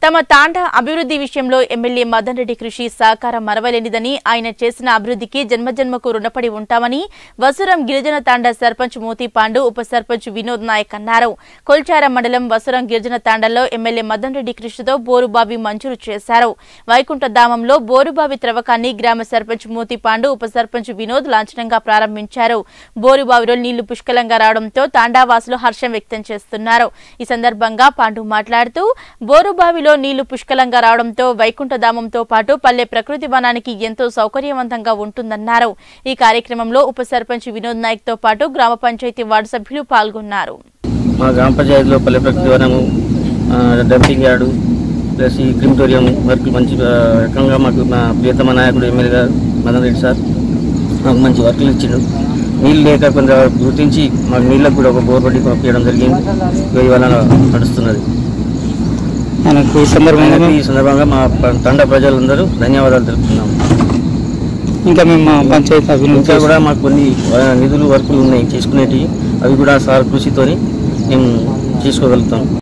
తమ తాండా అభివృద్ధి విషయంలో ఎమ్మెల్యే మదన్ రెడ్డి కృషి సహకారం మరవలేనిదని ఆయన చేసిన అభివృద్ధికి జన్మజన్మకు రుణపడి ఉంటామని వసురం గిరిజన తాండా సర్పంచ్ మోతి పాండు ఉప సర్పంచ్ వినోద్ నాయక్ అన్నారు కొల్చారం మండలం వసురం గిరిజన తాండాలో ఎమ్మెల్యే మదన్ రెడ్డి కృషితో బోరుబావి మంజూరు చేశారు వైకుంఠధామంలో బోరుబావి త్రవ్వకాన్ని గ్రామ సర్పంచ్ మోతి పాండు ఉప సర్పంచ్ వినోద్ లాంఛనంగా ప్రారంభించారు బోరుబావిలో నీళ్లు పుష్కలంగా రావడంతో తాండావాసులు హర్షం వ్యక్తం చేస్తున్నారు ఈ సందర్భంగా పాండు మాట్లాడుతూ బోరుబావిలో నీళ్లు పుష్కలంగా రావడంతో వైకుంఠధామంతో పాటు పల్లె ప్రకృతి వనానికి ఎంతో సౌకర్యవంతంగా ఉంటుందన్నారు ఈ కార్యక్రమంలో ఉప సర్పంచ్ వినోద్ నాయక్ తో పాటు గ్రామ పంచాయతీ వార్డు సభ్యులు పాల్గొన్నారు మా గ్రామ పంచాయతీలో పల్లె ప్రకృతి వనము ఆ, డంపింగ్ యార్డు ప్లస్ ఈ క్రిమిటోరియం వర్క్ మంచి ఆ, రకంగా మాకు మా ప్రియతమ నాయకుడు ఎమ్మెల్యే గారు మదన్ రెడ్డి సార్ మాకు మంచి వర్కులు ఇచ్చిండు నీళ్ళు లేక కొంత గుర్తించి మాకు నీళ్ళకు కూడా ఒక బోర్ పట్టి పంపించడం జరిగింది ఇవి వల్ల నడుస్తున్నది మనకు ఈ సందర్భంగా ఆయనకు ఈ సందర్భంగా మా ప- తండ ప్రజలందరూ ధన్యవాదాలు తెలుపుతున్నాం ఇంకా మేము మా పంచాయతీ అభివృద్ధి ఇంకా కూడా మాకు కొన్ని ఆ, నిధులు వర్కులు ఉన్నాయి చేసుకునేటివి అవి కూడా సార్ కృషితోని మేము చేసుకోగలుగుతాం